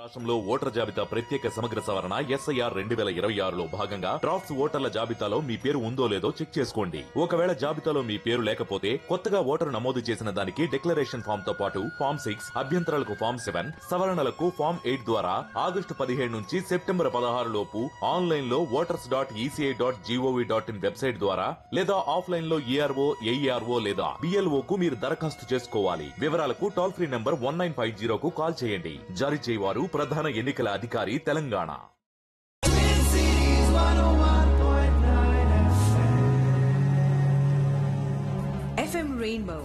రాష్ట్రంలో ఓటర్ జాబితా ప్రత్యేక సమగ్ర సవరణ ఎస్ఐఆర్ రెండు వేల ఇరవై ఆరులో భాగంగా డ్రాఫ్ట్స్ ఓటర్ల జాబితాలో మీ పేరు ఉందో లేదో చెక్ చేసుకోండి ఒకవేళ జాబితాలో మీ పేరు లేకపోతే కొత్తగా ఓటరు నమోదు చేసిన దానికి డిక్లరేషన్ ఫామ్ తో పాటు ఫామ్ సిక్స్ అభ్యంతరాలకు ఫామ్ సెవెన్ సవరణలకు ఫామ్ ఎయిట్ ద్వారా ఆగస్టు పదిహేడు నుంచి సెప్టెంబర్ పదహారు లోపు ఆన్లైన్ లో voters dot ECI dot G O V dot in website ద్వారా లేదా ఆఫ్లైన్ లో ఈఆర్ఓ ఏఈఆర్ఓ లేదా బిఎల్ఓ కు మీరు దరఖాస్తు చేసుకోవాలి వివరాలకు toll free number one nine five జీరోకు కాల్ చేయండి జారీ చేయవారు ప్రధాన ఎన్నికల అధికారి Telangana FM Rainbow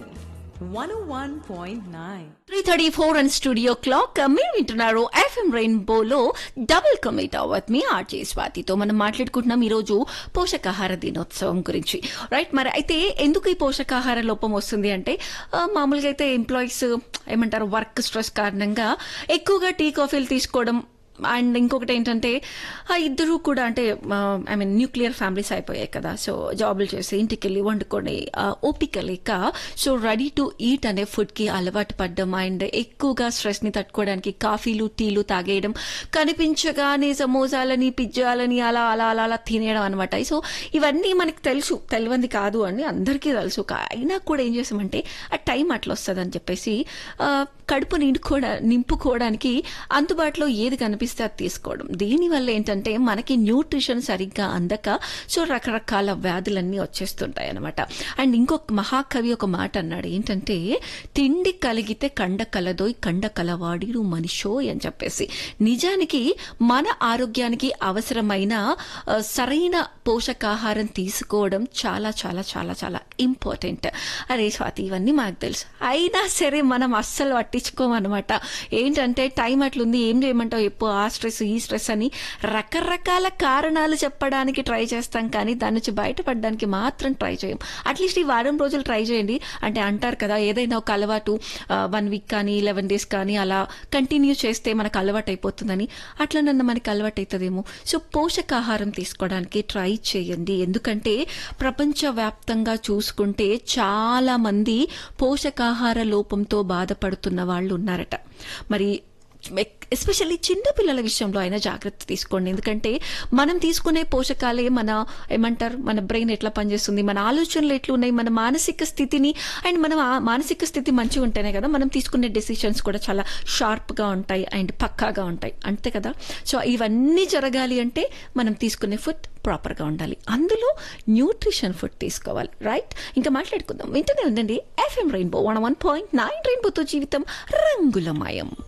101.9. Three thirty four and studio clock మీరు వింటున్నారు ఎఫ్ఎం రెయిన్బోలో డబుల్ కమిట్ అవత్ మీ ఆర్జే స్వాతితో మనం మాట్లాడుకుంటున్నాం ఈరోజు పోషకాహార దినోత్సవం గురించి రైట్ మరి అయితే ఎందుకు ఈ పోషకాహార లోపం వస్తుంది అంటే ఆ, మామూలుగా అయితే ఎంప్లాయీస్ ఏమంటారు వర్క్ స్ట్రెస్ కారణంగా ఎక్కువగా టీ కాఫీలు తీసుకోవడం అండ్ ఇంకొకటి ఏంటంటే ఆ ఇద్దరు కూడా అంటే ఐ మీన్ న్యూక్లియర్ ఫ్యామిలీస్ అయిపోయాయి కదా సో జాబులు చేసి ఇంటికి వెళ్ళి వండుకొని ఆ, ఓపిక లేక సో రెడీ టు ఈట్ అనే ఫుడ్కి అలవాటు పడ్డం అండ్ ఎక్కువగా స్ట్రెస్ని తట్టుకోవడానికి కాఫీలు టీలు తాగేయడం కనిపించగానే సమోసాలని పిజ్జాలని అలా అలా అలా అలా తినేయడం అనమాట సో ఇవన్నీ మనకి తెలుసు తెలియంది కాదు అని అందరికీ తెలుసు కా- అయినా కూడా ఏం చేసామంటే ఆ టైం అట్లా వస్తుందని చెప్పేసి ఆ, కడుపు నిండుకోవడా నింపుకోవడానికి అందుబాటులో ఏది కనిపిస్తే అది తీసుకోవడం దీనివల్ల ఏంటంటే మనకి న్యూట్రిషన్ సరిగ్గా అందక సో రకరకాల వ్యాధులన్నీ వచ్చేస్తుంటాయి అనమాట అండ్ ఇంకొక మహాకవి ఒక మాట అన్నాడు ఏంటంటే తిండి కలిగితే కండ కలదోయ్ కండ కలవాడిరు మనిషోయ్ అని చెప్పేసి నిజానికి మన ఆరోగ్యానికి అవసరమైన ఆ, సరైన పోషకాహారం తీసుకోవడం చాలా చాలా చాలా చాలా ఇంపార్టెంట్ అరే స్వాతి ఇవన్నీ మాకు తెలుసు అయినా సరే మనం అస్సలు పట్టించుకోమన్నమాట ఏంటంటే టైం అట్లుంది ఏం చేయమంటావు ఎప్పుడు ఆ స్ట్రెస్ ఈ స్ట్రెస్ అని రకరకాల కారణాలు చెప్పడానికి ట్రై చేస్తాం కానీ దాని నుంచి బయటపడడానికి మాత్రం ట్రై చేయం అట్లీస్ట్ ఈ వారం రోజులు ట్రై చేయండి అంటే అంటారు కదా ఏదైనా ఒక అలవాటు వన్ వీక్ కానీ లెవెన్ డేస్ కానీ అలా కంటిన్యూ చేస్తే మనకు అలవాటు అయిపోతుందని అట్లా నన్ను మనకి అలవాటు అవుతుందేమో సో పోషకాహారం తీసుకోవడానికి ట్రై చేయండి ఎందుకంటే ప్రపంచవ్యాప్తంగా చూసుకుంటే చాలా మంది పోషకాహార లోపంతో బాధపడుతున్న వాళ్ళు ఉన్నారట మరి ఎస్పెషల్లీ చిన్న పిల్లల విషయంలో అయినా జాగ్రత్త తీసుకోండి ఎందుకంటే మనం తీసుకునే పోషకాలే మన ఏమంటారు మన బ్రెయిన్ ఎట్లా పనిచేస్తుంది మన ఆలోచనలు ఎట్లా ఉన్నాయి మన మానసిక స్థితిని అండ్ మనం ఆ మానసిక స్థితి మంచిగా ఉంటేనే కదా మనం తీసుకునే డెసిషన్స్ కూడా చాలా షార్ప్గా ఉంటాయి అండ్ పక్కాగా ఉంటాయి అంతే కదా సో ఇవన్నీ జరగాలి అంటే మనం తీసుకునే ఫుడ్ ప్రాపర్గా ఉండాలి అందులో న్యూట్రిషన్ ఫుడ్ తీసుకోవాలి రైట్ ఇంకా మాట్లాడుకుందాం వింటూనే ఉండండి FM rainbow one one point nine రెయిన్బోతో జీవితం రంగులమయం